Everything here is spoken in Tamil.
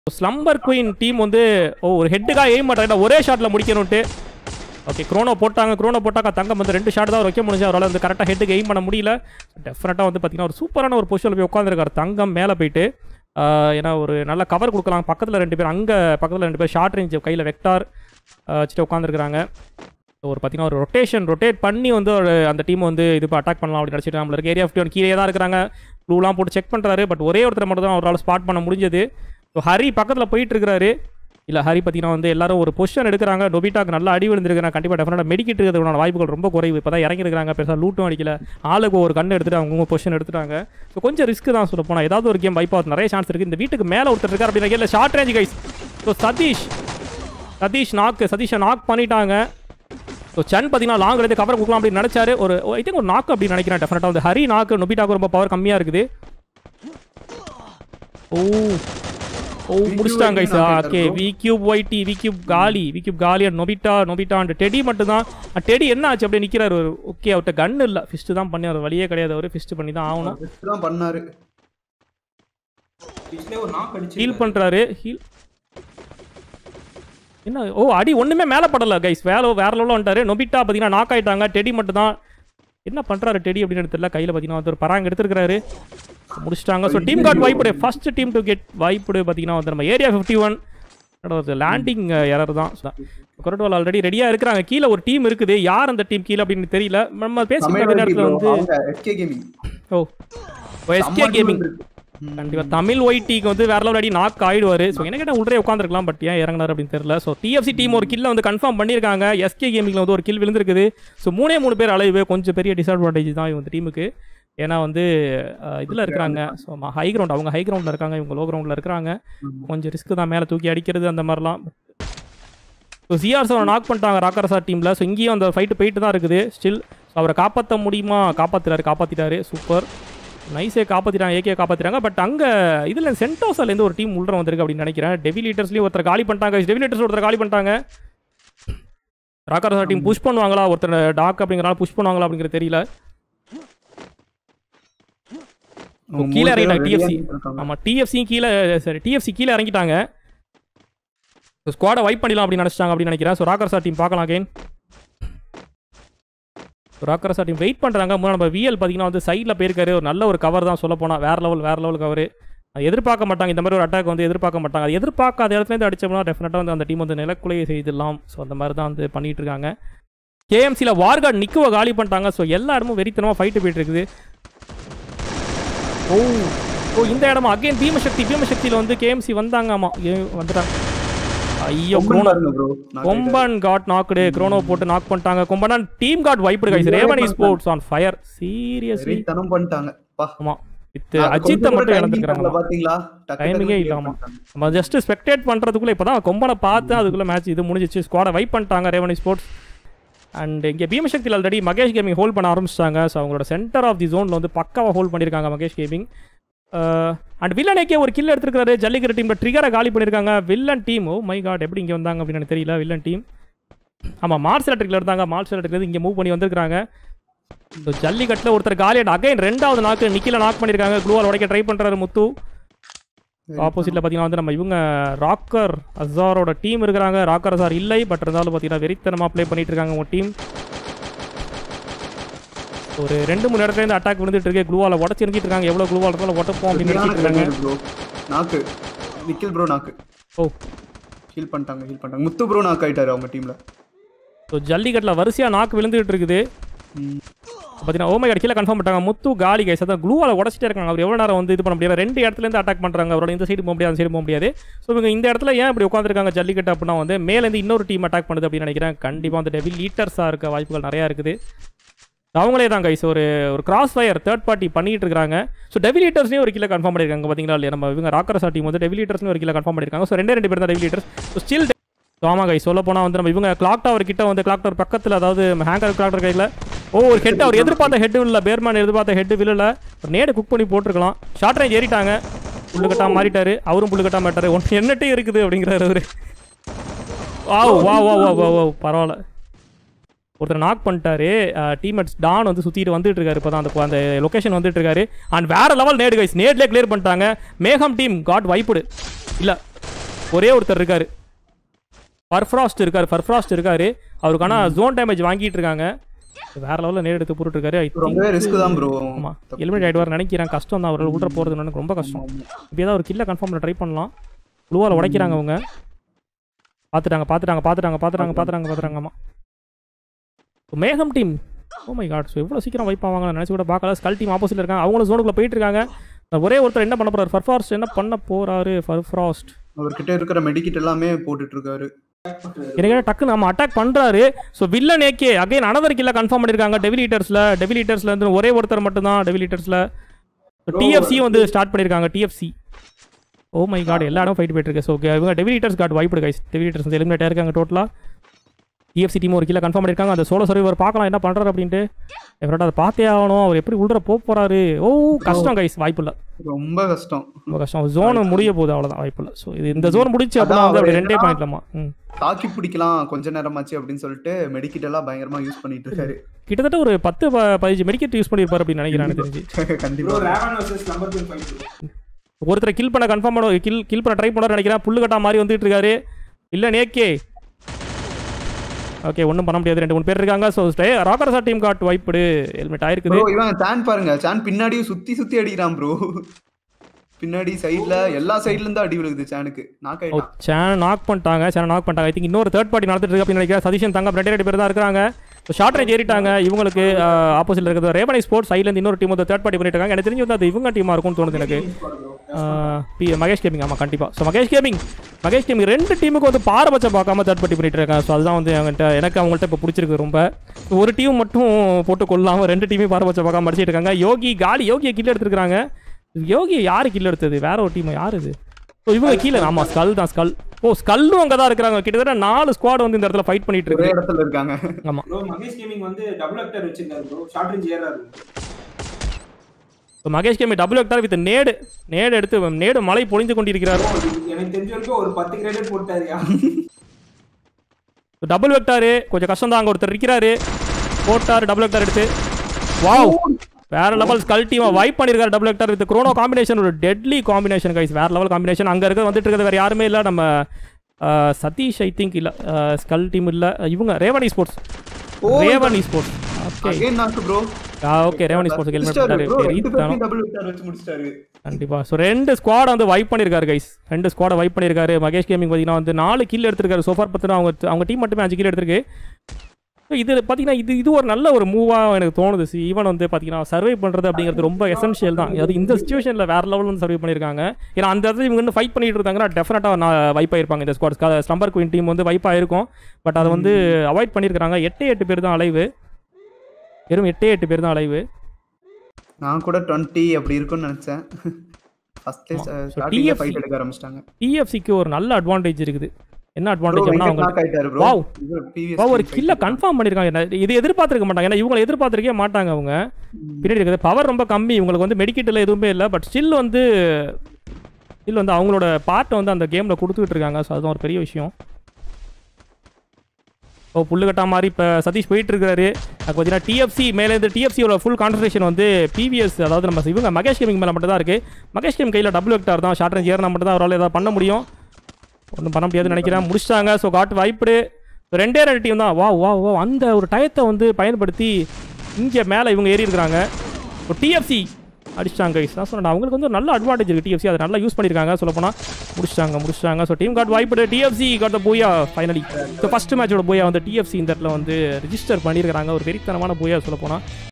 ஸ்லம்பர் குயின் டீம் வந்து ஓ ஒரு ஹெட்டுக்காக எய்ம் பண்ணுறாங்க ஒரே ஷாட்டில் முடிக்கணும்ட்டு ஓகே க்ரோனோ போட்டாங்க க்ரோனோ போட்டாங்க தங்கம் வந்து ரெண்டு ஷாட் தான் வைக்க முடிஞ்சு அவரால் வந்து கரெக்டாக ஹெட்டுக்கு எய்ம் பண்ண முடியல டெஃபினட்டாக வந்து பார்த்தீங்கன்னா ஒரு சூப்பரான ஒரு பொசிஷனில் போய் உட்காந்துருக்காரு தங்கம் மேலே போயிட்டு ஆஹ் ஏன்னா ஒரு நல்ல கவர் கொடுக்கலாம் பக்கத்தில் ரெண்டு பேர் அங்கே பக்கத்தில் ரெண்டு பேர் ஷார்ட் ரேஞ்ச் கையில் வெக்டார் வச்சுட்டு உட்காந்துருக்காங்க ஒரு பார்த்தீங்கன்னா ஒரு ரொட்டேஷன் ரொட்டேட் பண்ணி வந்து ஒரு அந்த டீம் வந்து இது அட்டாக் பண்ணலாம் அப்படின்னு நினச்சிட்டு நம்மளுக்கு ஏரியா ஃபிஃப்டி ஒன் கீழே தான் இருக்கிறாங்க ப்ளூலாம் போட்டு செக் பண்ணுறாரு பட் ஒரே ஒருத்தர் மட்டும் தான் அவரால் ஸ்பாட் பண்ண முடிஞ்சது ஸோ ஹரி பக்கத்தில் போயிட்டு இருக்காரு இல்லை ஹரி பார்த்தீங்கன்னா வந்து எல்லாரும் ஒரு பொசிஷன் எடுக்கிறாங்க நொபிட்டாக்கு நல்லா அடி விழுந்திருக்காங்க கண்டிப்பாக டெஃபினட்டாக மெடிக்கிட்டு இருக்கிறதுக்கான வாய்ப்புகள் ரொம்ப குறைவு இப்போ தான் இறங்கிருக்காங்க பெருசாக லூட்டும் அடிக்கல ஆளுக்கு ஒரு கண்ணு எடுத்துட்டு அவங்க பொசிஷன் எடுத்துட்டாங்க ஸோ கொஞ்சம் ரிஸ்க் தான் சொல்ல போனால் ஏதாவது ஒரு கேம் வைப் ஆகுது நிறைய சான்ஸ் இருக்குது இந்த வீட்டுக்கு மேலே ஒருத்தர் இருக்கார் அப்படின்னா இல்லை short range guys so Satish Satish knock சதீஷை நாக் பண்ணிட்டாங்க ஸோ சன் பார்த்தீங்கன்னா லாங் எடுத்து கவர் கொடுக்கலாம் அப்படின்னு நினச்சாரு ஒரு ஐ திங்க் ஒரு நாக்கு அப்படின்னு நினைக்கிறேன் டெஃபினட்டாக வந்து ஹரி நாக்கு நொபிட்டாக்கு ரொம்ப பவர் கம்மியாக இருக்குது ஓ ஓ முடிச்சிட்டாங்க guys okay V cube Y T V cube காலி வி கியூப் காலி and Nobita Nobita and Teddy மட்டும் தான் டெடி என்ன ஆச்சு அப்படியே நிற்கிறாரு ஒரு ஓகே அவர்கிட்ட கன் இல்லை ஃபிஸ்ட்டு தான் பண்ணி அவர் வழியே கிடையாது அவர் ஃபிஸ்ட் பண்ணி தான் ஆகணும் Best தான் பண்ணாரு பிஸ்லே ஒரு நாக் அடிச்சு ஹீல் பண்ணுறாரு ஹீல் என்ன ஓ அடி ஒன்றுமே மேலே படல கைஸ் வேலை வேற லெவலில் வந்துட்டாரு நொபிட்டா பார்த்தீங்கன்னா நாக் ஆயிட்டாங்க டெடி மட்டும் தான் என்ன பண்ணுறாரு டெடி அப்படின்னு தெரியல கையில் பார்த்தீங்கன்னா வந்து ஒரு பராங்க எடுத்துருக்காரு முடிச்சிட்டாங்க ஸோ டீம் கார்டு வாய்ப்புடு ஃபர்ஸ்ட் டீம் டு கெட் வாய்ப்புடு பார்த்தீங்கன்னா வந்து நம்ம area fifty one landing error தான் கொரட்டோல் ஆல்ரெடி ரெடியாக இருக்கிறாங்க கீழே ஒரு டீம் இருக்குது யார் அந்த டீம் கீழே அப்படின்னு தெரியல நம்ம பேசிக்கிற தமிழ் நேரத்தில் வந்து அவங்க எஸ்கே கேமிங் ஓ எஸ்கே கேமிங் கண்டிப்பா தமிழ் ஒய்டிக்கு வந்து வேற லெவல் அடி நாக் ஆயிடுவாரு ஸோ என்ன கேட்டால் உள்ளே உட்காந்துருக்கலாம் பட் ஏன் இறங்கினார் அப்படின்னு தெரியல ஸோ டிஎஃப்சி டீம் ஒரு கில்ல வந்து கன்ஃபார்ம் பண்ணியிருக்காங்க எஸ்கே கேமிங்ல வந்து ஒரு கில் விழுந்திருக்குது ஸோ மூணே மூணு பேர் அலைவு கொஞ்சம் பெரிய டிஸ்அட்வான்டேஜ் தான் இவங்க டீமுக்கு ஏன்னா வந்து இதில் இருக்கிறாங்க ஸோ ஹை கிரவுண்ட் அவங்க ஹை கிரவுண்டில் இருக்காங்க இவங்க லோ கிரவுண்டில் இருக்கிறாங்க கொஞ்சம் ரிஸ்க் தான் மேலே தூக்கி அடிக்கிறது அந்த மாதிரிலாம் ஸோ சிஆர்ஸ் அவரை நாக் பண்ணிட்டாங்க ராக்கரசா டீமில் ஸோ இங்கேயும் அந்த ஃபைட்டு போயிட்டு தான் இருக்குது ஸ்டில் ஸோ அவரை காப்பாற்ற முடியுமா காப்பாற்றுறாரு காப்பாற்றிட்டாரு சூப்பர் நைஸே காப்பாற்றிட்டாங்க ஏகே காப்பாற்றிட்டாங்க பட் அங்கே இதில் சென்டோஸாலேருந்து ஒரு டீம் உள்ள வந்திருக்கு அப்படின்னு நினைக்கிறேன் டெவி லீட்டர்ஸ்லேயும் ஒருத்தர் காலி பண்ணிட்டாங்க டெவி லீட்டர்ஸ் ஒருத்தர் காலி பண்ணிட்டாங்க ராக்கரசா டீம் புஷ் பண்ணுவாங்களா ஒருத்தர் டாக் அப்படிங்கிறனால புஷ் பண்ணுவாங்களா அப்படிங்கிறது தெரியல கீழே இறங்கிட்டாங்க டிஎஃப்சி ஆமாம் டிஎஃப்சியும் கீழே சரி டிஎஃப்சி கீழே இறங்கிட்டாங்க ஸ்குவாடை வைப் பண்ணிடலாம் அப்படின்னு நினச்சிட்டாங்க அப்படின்னு நினைக்கிறேன் ஸோ ராக்கர்ஸா டீம் பார்க்கலாம் அகைன் ராக்கர்ஸா டீம் வெயிட் பண்ணுறாங்க முன்னாடி நம்ம விஎல் பார்த்தீங்கன்னா வந்து சைடில் போயிருக்காரு ஒரு நல்ல ஒரு கவர் தான் சொல்ல போனால் வேற லெவல் வேற லெவல் கவர் எதிர்பார்க்க மாட்டாங்க இந்த மாதிரி ஒரு அட்டாக் வந்து எதிர்பார்க்க மாட்டாங்க அது எதிர்பார்க்காத இடத்துலேருந்து அடிச்சோம்னா டெஃபினட்டாக வந்து அந்த டீம் வந்து நிலக்குலையை செய்திடலாம் ஸோ அந்த மாதிரி தான் வந்து பண்ணிட்டு இருக்காங்க கேஎம்சியில் வார்கார்ட் நிக்குவ காலி பண்ணிட்டாங்க ஸோ எல்லா இடமும் வெறித்தனமாக ஃபைட்டு போயிட்டு இருக்குது ஓ ஓ இந்த இடமா அகைன் பீமசக்தி பீமசக்தியில் வந்து கேஎம்சி வந்தாங்க ஆமாம் வந்துட்டாங்க ஐயோ க்ரோனோ கொம்பன் காட் நாக்குடு க்ரோனோ போட்டு நாக் பண்ணிட்டாங்க Komban team got wipe guys Raven sports on fire seriously தனம் பண்ணிட்டாங்க பா ஆமா வித் அஜித்தை மட்டும் இழந்துக்கிறாங்க பாத்தீங்களா டைமிங்கே இல்லாம நம்ம ஜஸ்ட் ஸ்பெக்டேட் பண்றதுக்குள்ள இப்பதான் கொம்பனை பார்த்து அதுக்குள்ள மேட்ச் இது முடிஞ்சிச்சு ஸ்குவாடை வைப் பண்ணிட்டாங்க ரேவன் ஸ்போர்ட்ஸ் அண்ட் இங்கே பீமசக்தியில் ஆல்ரெடி மகேஷ் கேமிங் ஹோல்ட் பண்ண ஆரம்பிச்சிட்டாங்க ஸோ அவங்களோட சென்டர் ஆஃப் தி ஜோனில் வந்து பக்காவாக ஹோல்ட் பண்ணியிருக்காங்க மகேஷ் கேமிங் அண்ட் வில்லனேக்கே ஒரு கில் எடுத்துருக்காரு ஜல்லிக்கட்டு டீமில் ட்ரிகரை காலி பண்ணியிருக்காங்க villain team oh my god எப்படி இங்கே வந்தாங்க அப்படின்னு எனக்கு தெரியல வில்லன் டீம் ஆமாம் மார்ஸ் எலக்ட்ரிக்கில் இருந்தாங்க மார்ஸ் எலக்ட்ரிக் இங்கே மூவ் பண்ணி வந்திருக்காங்க ஸோ ஜல்லிக்கட்டில் ஒருத்தர் காலி அகைன் ரெண்டாவது நாக்கு நிக்கில நாக் பண்ணியிருக்காங்க க்ளூவால் உடைக்க ட்ரை பண்ணுறாரு முத்து ஆப்போசிட்டில் பார்த்தீங்கன்னா வந்து நம்ம இவங்க ராக்கர் அசாரோட டீம் இருக்கிறாங்க ராக்கர் அசார் இல்லை பட் இருந்தாலும் பார்த்தீங்கன்னா வெறித்தனமாக ப்ளே பண்ணிட்டு இருக்காங்க உங்கள் டீம் ஒரு ரெண்டு மூணு இடத்துல இருந்து அட்டாக் விழுந்துட்டு இருக்கு க்ளூவால உடச்சி இருக்கிட்டு இருக்காங்க எவ்வளோ க்ளூவால் இருந்தாலும் உடப்போம் அப்படின்னு நினைச்சிட்டு இருக்காங்க ப்ரோ நாக்கு நிக்கில் ப்ரோ நாக்கு ஓ ஹீல் பண்ணிட்டாங்க ஹீல் பண்ணிட்டாங்க முத்து ப்ரோ நாக் ஆயிட்டாரு அவங்க டீம்ல ஸோ ஜல்லிக்கட்டில் வரிசையாக நாக்கு விழுந்துட்டு இருக்குது பார்த்தீங்கன்னா ஓமை கீழே கன்ஃபார்ம் பண்ணிட்டாங்க முத்து காலி கைஸ் அதான் க்ளூவால் உடச்சிட்டே இருக்காங்க அவர் எவ்வளோ நேரம் வந்து இது பண்ண முடியாது ரெண்டு இடத்துலேருந்து அட்டாக் பண்ணுறாங்க அவரோட இந்த சைடு போக முடியாது அந்த சைடு போக முடியாது ஸோ இவங்க இந்த இடத்துல ஏன் இப்படி உட்காந்துருக்காங்க ஜல்லிக்கட்டு அப்படின்னா வந்து மேலேருந்து இன்னொரு டீம் அட்டாக் பண்ணுது அப்படின்னு நினைக்கிறேன் கண்டிப்பாக வந்து டெவில் லீட்டர்ஸாக இருக்க வாய்ப்புகள் நிறையா இருக்குது அவங்களே தான் கைஸ் ஒரு ஒரு கிராஸ் ஃபயர் தேர்ட் பார்ட்டி பண்ணிட்டு இருக்காங்க ஸோ டெவிலீட்டர்ஸ்லேயும் ஒரு கிலோ கன்ஃபார்ம் பண்ணியிருக்காங்க பார்த்தீங்களா இல்லையா நம்ம இவங்க ராக்கரசா டீம் வந்து டெவிலீட்டர்ஸ்னு ஒரு கிலோ கன்ஃபார்ம் பண்ணியிருக்காங்க ஸோ ரெண்டே ரெண்டு பேர் தான் டெவிலீட்டர்ஸ் ஸோ ஸ்டில் ஆமா கை சொல்ல போனால் வந்து நம்ம இவங்க கிளாக் டவர் கிட்ட வந்து கிளாக் டவர் பக்கத்தில் அதாவது ஹேங்கர் கிளாக் டவர் கையில் ஓ ஒரு ஹெட் அவர் எதிர்பார்த்த ஹெட் இல்லை பேர்மேன் எதிர்பார்த்த ஹெட் விழல ஒரு நேடு குக் பண்ணி போட்டிருக்கலாம் ஷார்ட் ரேஞ்ச் ஏறிட்டாங்க புல்லுக்கட்டா மாறிட்டாரு அவரும் புல்லுக்கட்டா மாட்டாரு ஒன்று என்னட்டே இருக்குது அப்படிங்கிறாரு அவரு வா வா வா வா வா வா பரவாயில்ல ஒருத்தர் நாக் பண்ணிட்டாரு டீம்மேட்ஸ் டான் வந்து சுற்றிட்டு வந்துட்டு இருக்காரு இப்போ தான் அந்த அந்த லொக்கேஷன் வந்துட்டு இருக்காரு அண்ட் வேற லெவல் நேடு கைஸ் நேட்லேயே கிளியர் பண்ணிட்டாங்க மேகம் டீம் காட் வைப்புடு இல்லை ஒரே ஒருத்தர் இருக்காரு பர்ஃப்ராஸ்ட் இருக்காரு பர்ஃப்ராஸ்ட் இருக்காரு அவருக்கான ஜோன் டேமேஜ் வாங்கிட்டு இருக்காங்க வேற லெவலில் நேர் எடுத்து போட்டுட்டு இருக்காரு I think- ரொம்பவே ரிஸ்க் தான் ப்ரோ ஆமா எலிமினேட் ஆயிடுவார் நினைக்கிறேன் கஷ்டம் தான் அவரால் உள்ள போகிறது எனக்கு ரொம்ப கஷ்டம் இப்படியே தான் ஒரு கில்ல கன்ஃபார்ம் ட்ரை பண்ணலாம் ப்ளூவால் உடைக்கிறாங்க அவங்க பார்த்துட்டாங்க பார்த்துட்டாங்க பார்த்துட்டாங்க பார்த்துட்டாங்க பார்த்துட்டாங்க பார்த்துட்டாங்கம்மா மேகம் team oh my god so எவ்வளோ சீக்கிரம் வைப் ஆவாங்க நினச்சி கூட பார்க்கல ஸ்கல் டீம் ஆப்போசிட்ல இருக்காங்க அவங்களும் ஜோனுக்குள்ள போயிட்டு இருக்காங்க ஒரே ஒருத்தர் என்ன பண்ண போறாரு ஃபர்ஃபாஸ்ட் என்ன பண்ண போறாரு ஃபர்ஃப்ராஸ்ட் அவர்கிட்ட இருக்கிற மெடிக்கிட் எல்லாமே போட்டுட்டு இருக்காரு எனக்கு டக்குன்னு நம்ம அட்டாக் பண்றாரு so villain AK again another கில்ல கன்ஃபார்ம் பண்ணிருக்காங்க டெவில் ஈட்டர்ஸ்ல டெவில் ஈட்டர்ஸ்ல இருந்து ஒரே ஒருத்தர் மட்டும் தான் டெவில் ஈட்டர்ஸ்ல டிஎஃப்சியும் வந்து ஸ்டார்ட் பண்ணிருக்காங்க டிஎஃப்சி ஓ மை காட் எல்லா இடம் ஃபைட் போயிட்டு இருக்கு ஸோ இவங்க devil eaters got wiped guys devil eaters வந்து எலிமினேட் ஆயிருக்காங்க டோட்டலா டிஎஃப்சி டீம் ஒரு கீழே கன்ஃபார்ம் பண்ணிருக்காங்க அந்த சோலோ சர்வர் பார்க்கலாம் என்ன பண்றாரு அப்படின்ட்டு எவரோட அதை பார்த்தே ஆகணும் அவர் எப்படி உள்ள போக போறாரு ஓ கஷ்டம் கைஸ் வாய்ப்பு இல்லை ரொம்ப கஷ்டம் ரொம்ப கஷ்டம் ஜோன் முடிய போகுது அவ்வளோதான் வாய்ப்பு இல்லை ஸோ இது இந்த ஜோன் முடிச்சு அப்படின்னா வந்து அப்படி ரெண்டே பாயிண்ட்லமா ம் தாக்கி பிடிக்கலாம் கொஞ்ச நேரமாச்சு அப்படின்னு சொல்லிட்டு மெடிக்கிட் எல்லாம் பயங்கரமா யூஸ் பண்ணிட்டு இருக்காரு கிட்டத்தட்ட ஒரு பத்து ப- பதினஞ்சு மெடிக்கெட் யூஸ் பண்ணியிருப்பார் அப்படின்னு நினைக்கிறேன் எனக்கு தெரிஞ்சு கண்டிப்பா bro Raven versus number two fight ஒருத்தரை கில் பண்ண கன்ஃபார்ம் பண்ண கில் கில் பண்ண ட்ரை பண்ணாரு நினைக்கிறேன் புல்லு கட்டா மாதிரி வந்துட்டு இருக்காரு இல்லை நேக்கே ஓகே ஒன்றும் பண்ண முடியாது ரெண்டு மூணு பேர் இருக்காங்க ஸோ ராக்கரசா டீம் காட் வாய்ப்புடு ஹெல்மெட் ஆயிருக்குது ப்ரோ இவன் சான் பாருங்க சான் பின்னாடியும் சுத்தி சுத்தி அடிக்கிறான் ப்ரோ பின்னாடி சைடுல எல்லா சைடுல இருந்து அடி விழுகுது சானுக்கு நாக் ஓ ஆயிட்டான் சேனல் நாக் பண்ணிட்டாங்க சேனல் நாக் பண்ணிட்டாங்க ஐ திங்க் இன்னொரு தேர்ட் பார்ட்டி நடந்துட்டு இருக்கு அப்படின்னு நினைக்கிறேன் சதீஷன் தங்க ரெண்டு ரெண்டு பேர் தான் இருக்காங்க ஸோ ஷார்ட் ரேஞ்ச் ஏறிட்டாங்க இவங்களுக்கு ஆப்போசிட்ல இருக்கிறது ரேவனை ஸ்போர்ட்ஸ் சைட்லேருந்து இன்னொரு டீம் வந்து தேர்ட் பார்ட்டி பண்ணிட்டு இருக்காங்க எனக்கு தெரிஞ்சு வந்து அது இவங்க டீமாக இருக்கும்னு தோணுது எனக்கு ஆஹ் பி மகேஷ் கேமிங் ஆமாம் கண்டிப்பாக so Mahesh gaming Mahesh gaming ரெண்டு டீமுக்கு வந்து பாரபட்சம் பார்க்காம தேர்ட் பார்ட்டி பண்ணிட்டு இருக்காங்க ஸோ அதுதான் வந்து அவங்கள்ட்ட எனக்கு அவங்கள்ட்ட இப்போ பிடிச்சிருக்கு ரொம்ப ஒரு டீம் மட்டும் போட்டு கொள்ளாமல் ரெண்டு டீமையும் பாரபட்சம் பார்க்காம அடிச்சிட்டு இருக்காங்க யோகி காலி யோகியை கில் எடுத்துருக்காங்க யோகி யாரு கில் எடுத்தது வேற ஒரு டீம் யார் இது ஸோ இவங்க கீழே ஆமாம் ஸ்கல் தான் ஸ்கல் ஓ ஸ்கல்லும் அங்கே தான் இருக்கிறாங்க கிட்டத்தட்ட நாலு ஸ்குவாட் வந்து இந்த இடத்துல ஃபைட் பண்ணிட்டு ஒரே இருக்கு இடத்துல இருக்காங்க ஆமாம் ப்ரோ மகேஷ் கேமிங் வந்து டபுள் ஆக்டர் வச்சிருக்காரு ப்ரோ ஷார்ட் ரேஞ்ச் ஏறாரு so Mahesh gaming double vector with நேடு நேடு எடுத்து நேடு மலை பொழிந்து கொண்டிருக்கிறார் எனக்கு தெரிஞ்ச வரைக்கும் ஒரு பத்து கிரெடிட் போட்டாருயா டபுள் வெக்டாரு கொஞ்சம் கஷ்டம் தான் அங்கே ஒருத்தர் இருக்கிறாரு போட்டார் டபுள் வெக்டார் எடுத்து வாவ் வேற லெவல் ஸ்கல் டீமை வைப் பண்ணிருக்காரு double vector with Chrono combination ஒரு டெட்லி காம்பினேஷன் கைஸ் வேற லெவல் காம்பினேஷன் அங்கே இருக்க வந்துட்டு இருக்கிறது வேற யாருமே இல்லை நம்ம அஹ், சதீஷ் ஐ திங்க் இல்லை ஸ்கல் டீம் இல்லை இவங்க Raven sports oh, Raven sports okay again knock bro okay Raven sports helmet போட்டாரு பெரிய தனம். டபுள் விட்டார் வச்சு முடிச்சிட்டாரு கண்டிப்பா ஸோ ரெண்டு ஸ்குவாட் வந்து வைப் பண்ணியிருக்காரு கைஸ் ரெண்டு ஸ்குவாடை வைப் பண்ணியிருக்காரு மகேஷ் கேமிங் பார்த்தீங்கன்னா வந்து நாலு கில் எடுத்திருக்காரு சோஃபார் பத்தினா அவங்க அவங்க டீம் மட்டுமே அஞ்சு கில் எடுத்திருக்கு ஸோ இது பார்த்தீங்கன்னா இது இது ஒரு நல்ல ஒரு மூவாக எனக்கு தோணுது சி ஈவன் வந்து பார்த்தீங்கன்னா சர்வை பண்ணுறது அப்படிங்கிறது ரொம்ப எசென்ஷியல் தான் அது இந்த சுச்சுவேஷனில் வேற லெவலில் வந்து சர்வை பண்ணியிருக்காங்க ஏன்னா அந்த இடத்துல இவங்க வந்து ஃபைட் பண்ணிட்டு இருந்தாங்கன்னா டெஃபினட்டாக நான் வைப் ஆயிருப்பாங்க இந்த ஸ்குவாட் ஸ்லம்பர் குயின் டீம் வந்து வைப் ஆயிருக்கும் பட் அதை வந்து அவாய்ட் பண்ணியிருக்காங்க எட்டு எட்டு பேர் தான் அலைவு வெறும் எட்டே எட்டு பேர் தான் அலைவு நான் கூட 20 அப்படி இருக்கும்னு நினைச்சேன் ஃபர்ஸ்ட் ஸ்டார்டிங்ல TFC ஃபைட் எடுக்க ஆரம்பிச்சிட்டாங்க டிஎஃப்சிக்கு ஒரு நல்ல அட்வான்டேஜ் இருக்குது என்ன ப்ரோ அட்வான்டேஜ் அப்படின்னா அவங்க நாக் ஆயிட்டாரு ப்ரோ Wow. பிவிஎஸ் இப்போ ஒரு கில்ல கன்ஃபார்ம் பண்ணிருக்காங்க என்ன- இது எதிர்பார்த்திருக்க மாட்டாங்க ஏன்னா இவங்களை எதிர்பார்த்திருக்கவே மாட்டாங்க அவங்க பின்னாடி இருக்கிறது பவர் ரொம்ப கம்மி இவங்களுக்கு வந்து மெடிக்கெட்டில் எதுவுமே இல்லை பட் ஸ்டில் வந்து ஸ்டில் வந்து அவங்களோட பார்ட்டை வந்து அந்த கேமில் கொடுத்துக்கிட்டு இருக்காங்க ஸோ அதுதான் ஒரு பெரிய விஷயம் ஓ புல்லுக்கட்டா மாதிரி இப்போ சதீஷ் போயிட்டு இருக்காரு அது பார்த்தீங்கன்னா டிஎஃப்சி மேலே இருந்து டிஎஃப்சியோட ஃபுல் கான்சன்ட்ரேஷன் வந்து பிவிஎஸ் அதாவது நம்ம இவங்க மகேஷ் கேமிங் மேலே மட்டும் தான் இருக்குது மகேஷ் கேமிங் கையில் டபுள் வெக்டார் தான் ஷார்ட் ரேஞ்ச் ஏறினா மட்டும் தான் அவரால் ஏதாவது பண்ண முடியும் ஒன்றும் பண்ண முடியாதுன்னு நினைக்கிறேன் முடிச்சிட்டாங்க ஸோ காட்டு வாய்ப்பு ரெண்டே ரெண்டு டீம் தான் வா வா வா அந்த ஒரு டயத்தை வந்து பயன்படுத்தி இங்கே மேலே இவங்க ஏறி இருக்கிறாங்க இப்போ டிஎஃப்சி அடிச்சிட்டாங்க guys. நான் சொன்னேன் அவங்களுக்கு வந்து ஒரு நல்ல அட்வான்டேஜ் இருக்குது டிஎஃப்சி அதை நல்லா யூஸ் பண்ணியிருக்காங்க சொல்ல போனால் முடிச்சிட்டாங்க முடிச்சிட்டாங்க so team got wiped DFC got the booyah finally so first மேட்சோட போயா வந்து டிஎஃப்சி இந்த இடத்துல வந்து ரிஜிஸ்டர் பண்ணியிருக்காங்க ஒரு வெறித்தனமான போயா சொல்ல போனால்